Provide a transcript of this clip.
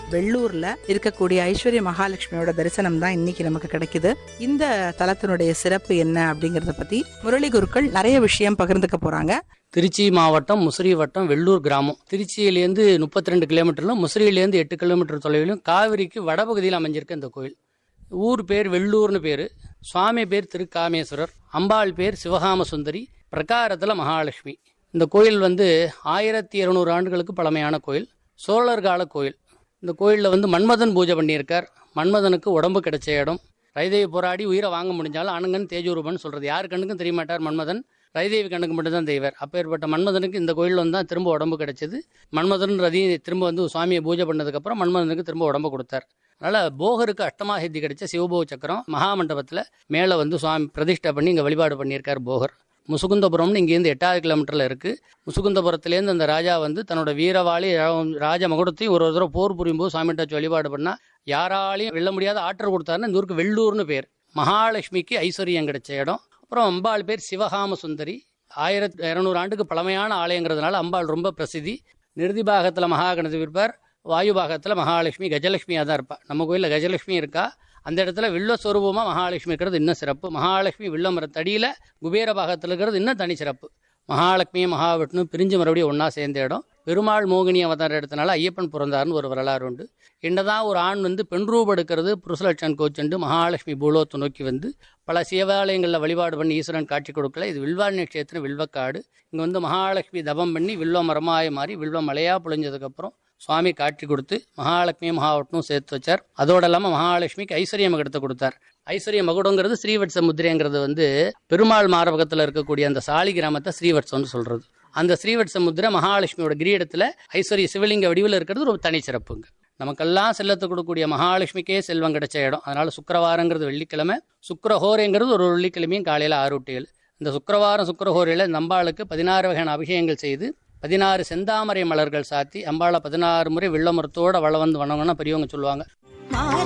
வெள்ளூர்ல இருக்கக்கூடிய ஐஸ்வர்ய மகாலட்சுமியோட தரிசனம் தான் இன்னைக்கு நமக்கு கிடைக்குது இந்த தலத்தினுடைய சிறப்பு என்ன அப்படிங்கறத பத்தி முரளி குருக்கள் நிறைய விஷயம் பகிர்ந்துக்க போறாங்க திருச்சி மாவட்டம் முசிறி வட்டம் வெள்ளூர் கிராமம் திருச்சியிலேருந்து முப்பத்தி ரெண்டு கிலோமீட்டர்லும் முசிறியிலேருந்து எட்டு கிலோமீட்டர் தொலைவிலும் காவிரிக்கு வடபகுதியில் அமைஞ்சிருக்கு இந்த கோயில் ஊர் பேர் வெள்ளூர்னு பேர் சுவாமி பேர் திருக்காமேஸ்வரர் அம்பாள் பேர் சிவகாம சுந்தரி பிரகாரத்தில் மகாலட்சுமி இந்த கோயில் வந்து ஆயிரத்தி இருநூறு ஆண்டுகளுக்கு பழமையான கோயில் சோழர் கால கோயில் இந்த கோயிலில் வந்து மன்மதன் பூஜை பண்ணியிருக்கார் மன்மதனுக்கு உடம்பு கிடைச்ச இடம் ரைதேவி போராடி உயிரை வாங்க முடிஞ்சாலும் அணுங்கன் தேஜூரூபன் சொல்றது யார் கண்ணுக்கும் தெரிய மாட்டார் மன்மதன் ரைதேவி கண்ணுக்கு மட்டும்தான் தெய்வர் அப்பேற்பட்ட மன்மதனுக்கு இந்த கோயில் வந்து தான் திரும்ப உடம்பு கிடைச்சது மன்மதன் ரதி திரும்ப வந்து சுவாமியை பூஜை பண்ணதுக்கப்புறம் மன்மதனுக்கு திரும்ப உடம்பு கொடுத்தார் அதனால போகருக்கு அஷ்டமா சித்தி கிடைச்ச சிவபோக சக்கரம் மகாமண்டபத்தில் மேலே வந்து சுவாமி பிரதிஷ்டை பண்ணி இங்கே வழிபாடு பண்ணியிருக்கார் போகர் முசுகுந்தபுரம்னு இங்கேருந்து எட்டாவது கிலோமீட்டரில் இருக்குது முசுகுந்தபுரத்துலேருந்து அந்த ராஜா வந்து தன்னோட வீரவாளி ரா- ராஜ மகுடத்தையும் ஒரு ஒரு தடவை போர் புரியும்போது சாமிகிட்ட வச்சு வழிபாடு பண்ணால் யாராலையும் வெல்ல முடியாத ஆற்றல் கொடுத்தாருன்னு இந்த ஊருக்கு வெள்ளூர்னு பேர் மகாலட்சுமிக்கு ஐஸ்வர்யம் கிடைச்ச இடம் அப்புறம் அம்பாள் பேர் சிவகாம சுந்தரி ஆயிரத்தி இரநூறு ஆண்டுக்கு பழமையான ஆலயங்கிறதுனால அம்பாள் ரொம்ப பிரசித்தி நிருதி பாகத்தில் மகாகணபதி இருப்பார் வாயு பாகத்தில் மகாலட்சுமி கஜலட்சுமியாக தான் இருப்பா நம்ம கோயிலில் கஜலட்சுமி இருக்கா அந்த இடத்துல வில்வஸ்வரூபமாக மகாலட்சுமி இருக்கிறது இன்னும் சிறப்பு மகாலட்சுமி வில்ல மரத்தடியில் குபேர பாகத்தில் இருக்கிறது இன்னும் தனி சிறப்பு மகாலட்சுமியும் மகாவிஷ்ணு பிரிஞ்சு மறுபடியும் ஒன்றா சேர்ந்த இடம் பெருமாள் மோகினி அவதாரம் எடுத்தனால ஐயப்பன் பிறந்தார்னு ஒரு வரலாறு உண்டு என்னதான் ஒரு ஆண் வந்து பெண் ரூபம் எடுக்கிறது புருஷலட்சன் கோச்சண்டு மகாலட்சுமி பூலோத்தை நோக்கி வந்து பல சிவாலயங்களில் வழிபாடு பண்ணி ஈஸ்வரன் காட்சி கொடுக்கல இது வில்வாணி நட்சத்திரம் வில்வக்காடு இங்கே வந்து மகாலட்சுமி தபம் பண்ணி வில்வ மரமாய மாறி வில்வ மலையாக பொழிஞ்சதுக்கப்புறம் சுவாமி காட்சி கொடுத்து மகாலட்சுமி மகாவட்டனும் சேர்த்து வச்சார் அதோட இல்லாமல் மகாலட்சுமிக்கு ஐஸ்வர்ய மகுடத்தை கொடுத்தார் ஐஸ்வர்ய மகுடங்கிறது ஸ்ரீவட்ச முத்திரைங்கிறது வந்து பெருமாள் மாரபகத்தில் இருக்கக்கூடிய அந்த சாலி கிராமத்தை ஸ்ரீவட்சம்னு சொல்றது அந்த ஸ்ரீவட்ச முத்திரை மகாலட்சுமியோட கிரீடத்தில் ஐஸ்வர்ய சிவலிங்க வடிவில் இருக்கிறது ஒரு தனி சிறப்புங்க நமக்கெல்லாம் செல்லத்தை கொடுக்கக்கூடிய மகாலட்சுமிக்கே செல்வம் கிடைச்ச இடம் அதனால சுக்கிரவாரங்கிறது வெள்ளிக்கிழமை சுக்கிரஹோரைங்கிறது ஒரு வெள்ளிக்கிழமையும் காலையில் ஆறு டு ஏழு இந்த சுக்கிரவாரம் சுக்கிரஹோரையில் நம்பாளுக்கு பதினாறு வகையான அபிஷேகங்கள் செய்து பதினாறு செந்தாமரை மலர்கள் சாத்தி அம்பாளை பதினாறு முறை வெள்ளமரத்தோட வள வந்து வணங்கணும் பெரியவங்க சொல்லுவாங்க மாறி